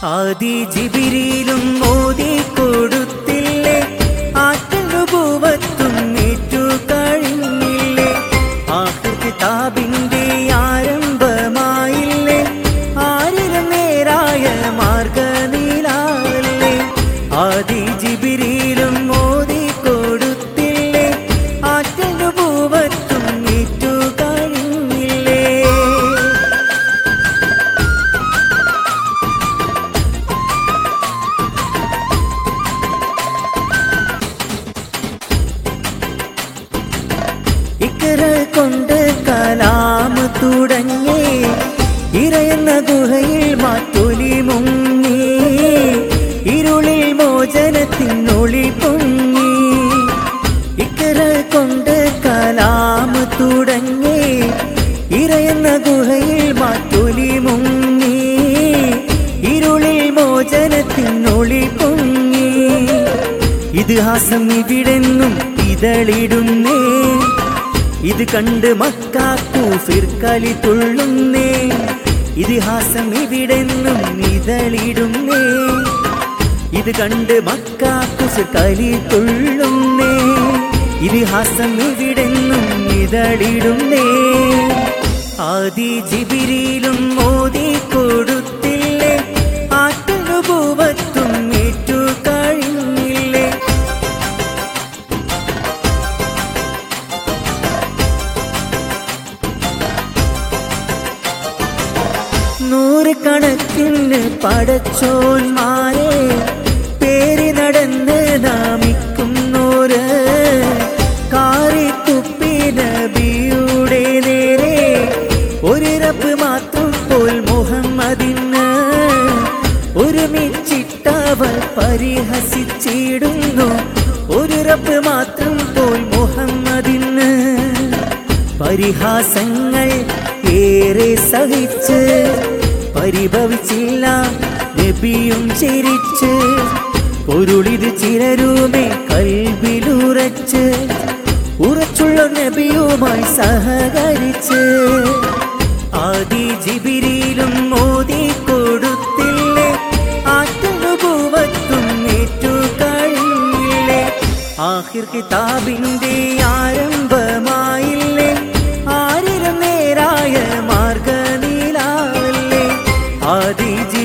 ആദി ജിബിരിയിലും മോദി കൊടുത്തില്ലേ ആറ്റനുഭവത്തും ഏറ്റു കഴിഞ്ഞില്ലേ ആഹൃ കിതാബിന്റെ ആരംഭമായില്ലേ ആരിലും നേരായ മാർഗനിലാലേ ആദി ജിബിരിയിലും മോദി കൊടുത്തില്ലേ ആറ്റനുഭവത്തും ഏറ്റു കഴിഞ്ഞില്ലേ ഇക്കര കൊണ്ട് കലാമ് തുടങ്ങി ഇറയുന്ന ഗുഹയിൽ മാറ്റൊലി മുങ്ങി ഇരുളിൽ മോചനത്തിനൊളി പൊങ്ങി ഇക്കര കൊണ്ട് കലാമ് തുടങ്ങി ഇറയുന്ന ഗുഹയിൽ മാറ്റൊലി മുങ്ങി ഇരുളിൽ മോചനത്തിനൊളി പൊങ്ങി ഇതിഹാസം ഇവിടെന്നും ഇതളിടുന്നേ ഇത് കണ്ട് മക്കാക്കൂഫിർ കളി തുള്ളുന്നേ ഇതിഹാസം ഇവിടെന്നും ഇതളിടുന്നേ ഇത് കണ്ട് മക്കാക്കുസിർ കളി തുള്ളുന്നേ ഇതിഹാസം ഇവിടെന്നും ഇതളിടുന്നേ ആദി ജിബിരിയിലും മോദി കൊടുത്തില്ലേ ആറ്റനുഭവത്തും ഏറ്റു കഴിഞ്ഞില്ലേ നൂറുകണക്കിന് പടച്ചോന്മാരെ പേര് നടന്ന് നാമിക്കുന്നോര് കാറി തുപ്പി നബിയുടെ നേരെ ഒരു റബ്ബ് മാത്രം പോൽ മുഹമ്മദിന് ഒരുമിച്ചിട്ടവർ പരിഹസിച്ചിടുന്നു ഒരു റബ്ബ് മാത്രം പോൽ മുഹമ്മദിന് പരിഹാസങ്ങൾ ഏറെ സഹിച്ച് പരിഭവിച്ചില്ല നബിയും ചിരിച്ച് പൊരുളിത് ചിലരുമേ കൽവിലുറച്ച് ഉറച്ചുള്ള നബിയുമായി സഹകരിച്ച് ആദി ജിബിരിയിലും മോദി കൊടുത്തില്ലേ ആറ്റനുഭവത്തും ഏറ്റു കഴിഞ്ഞില്ലേ ആഹിർ കിതാബിന്റെ ആരംഭമായില്ലേ ആരിലും നേരായ മാർഗനിലാവല്ലേ ആദി